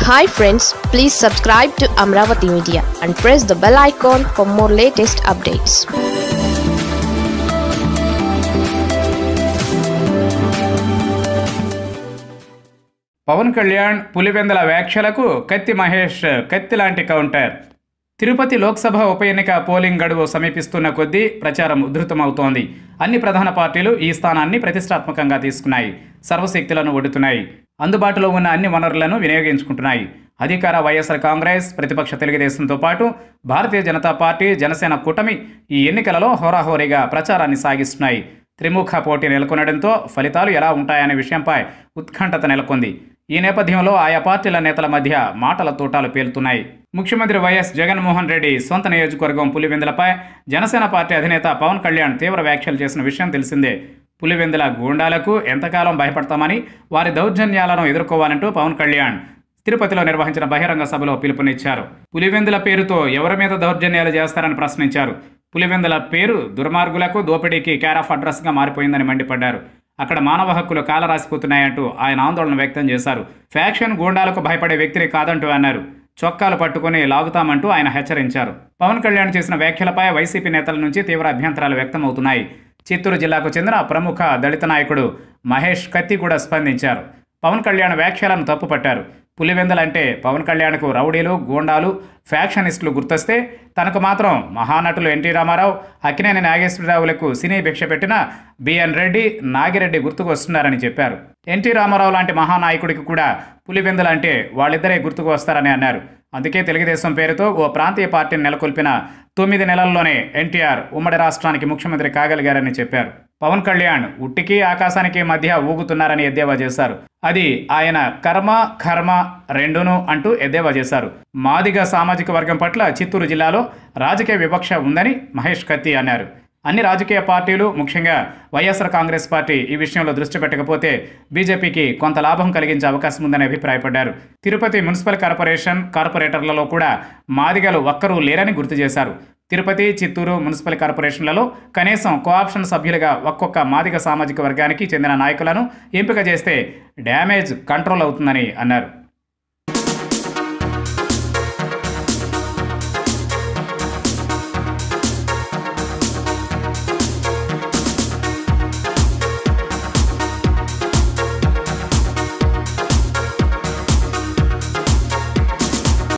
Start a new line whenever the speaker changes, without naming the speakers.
hi friends please subscribe to Amaravati media and press the bell icon for more latest updates
Pawan Kalyan Pulivendula వ్యాఖ్యలకు కత్తి మహేష్ కత్తి లాంటి counter Tirupati Lok Sabha ఉప ఎన్నిక polling గడువు సమీపిస్తున్న కొద్దీ ప్రచారం ఉధృతమవుతోంది అన్ని ప్రధాన పార్టీలు ఈ స్థానాన్ని ప్రతిష్టాత్మకంగా తీసుకున్నాయి సర్వశక్తులను ఒడుతున్నాయి అందుబాటులో ఉన్న అన్ని వనరులను వినియోగించుకుంటున్నాయి అధికార వైఎస్ఆర్ కాంగ్రెస్ ప్రతిపక్ష తెలుగుదేశంతో పాటు భారతీయ జనతా పార్టీ జనసేన కూటమి ఈ ఎన్నికలలో హోరాహోరీగా ప్రచారాన్ని సాగిస్తున్నాయి త్రిముఖ పోటీ నెలకొనడంతో ఫలితాలు ఎలా ఉంటాయనే విషయంపై ఉత్కంఠత నెలకొంది ఈ నేపథ్యంలో ఆయా పార్టీల నేతల మధ్య మాటల తూటాలు పేలుతున్నాయి ముఖ్యమంత్రి వైఎస్ జగన్మోహన్ రెడ్డి సొంత నియోజకవర్గం పులివెందులపై జనసేన పార్టీ అధినేత పవన్ కళ్యాణ్ తీవ్ర వ్యాఖ్యలు చేసిన విషయం తెలిసిందే పులివెందుల గూండాలకు ఎంతకాలం భయపడతామని వారి దౌర్జన్యాలను ఎదుర్కోవాలంటూ పవన్ కళ్యాణ్ తిరుపతిలో నిర్వహించిన బహిరంగ సభలో పిలుపునిచ్చారు పులివెందుల పేరుతో ఎవరి మీద దౌర్జన్యాలు చేస్తారని ప్రశ్నించారు పులివెందుల పేరు దుర్మార్గులకు దోపిడీకి కేర్ ఆఫ్ అడ్రస్గా మారిపోయిందని మండిపడ్డారు అక్కడ మానవ హక్కులు కాలరాసిపోతున్నాయంటూ ఆయన ఆందోళన వ్యక్తం చేశారు ఫ్యాక్షన్ గూండాలకు భయపడే వ్యక్తిని కాదంటూ అన్నారు చొక్కాలు పట్టుకుని లాగుతామంటూ ఆయన హెచ్చరించారు పవన్ కళ్యాణ్ చేసిన వ్యాఖ్యలపై వైసీపీ నేతల నుంచి తీవ్ర అభ్యంతరాలు వ్యక్తమవుతున్నాయి చిత్తూరు జిల్లాకు చెందిన ప్రముఖ దళిత నాయకుడు మహేష్ కత్తి కూడా స్పందించారు పవన్ కళ్యాణ్ వ్యాఖ్యలను తప్పుపట్టారు పులివెందలంటే పవన్ కళ్యాణ్కు రౌడీలు గూండాలు ఫ్యాక్షనిస్టులు గుర్తొస్తే తనకు మాత్రం మహానటులు ఎన్టీ రామారావు అక్కినేని నాగేశ్వరరావులకు సినీ భిక్ష పెట్టిన బిఎన్ రెడ్డి నాగిరెడ్డి గుర్తుకు వస్తున్నారని చెప్పారు ఎన్టీ రామారావు లాంటి మహానాయకుడికి కూడా పులివెందులు అంటే వాళ్ళిద్దరే గుర్తుకు వస్తారని అన్నారు అందుకే తెలుగుదేశం పేరుతో ఓ ప్రాంతీయ పార్టీని నెలకొల్పిన తొమ్మిది నెలల్లోనే ఎన్టీఆర్ ఉమ్మడి రాష్ట్రానికి ముఖ్యమంత్రి కాగలిగారని చెప్పారు పవన్ కళ్యాణ్ ఉట్టికి ఆకాశానికి మధ్య ఊగుతున్నారని ఎద్దేవా చేశారు అది ఆయన కర్మ కర్మ రెండును అంటూ ఎద్దేవా చేశారు మాదిగ సామాజిక వర్గం పట్ల చిత్తూరు జిల్లాలో రాజకీయ వివక్ష ఉందని మహేష్ కత్తి అన్నారు అన్ని రాజకీయ పార్టీలు ముఖ్యంగా వైఎస్ఆర్ కాంగ్రెస్ పార్టీ ఈ విషయంలో దృష్టి పెట్టకపోతే బీజేపీకి కొంత లాభం కలిగించే అవకాశం ఉందని అభిప్రాయపడ్డారు తిరుపతి మున్సిపల్ కార్పొరేషన్ కార్పొరేటర్లలో కూడా మాదిగలు ఒక్కరూ లేరని గుర్తు చేశారు తిరుపతి చిత్తూరు మున్సిపల్ కార్పొరేషన్లలో కనీసం కోఆప్షన్ సభ్యులుగా ఒక్కొక్క మాదిగ సామాజిక వర్గానికి చెందిన నాయకులను ఎంపిక చేస్తే డ్యామేజ్ కంట్రోల్ అవుతుందని అన్నారు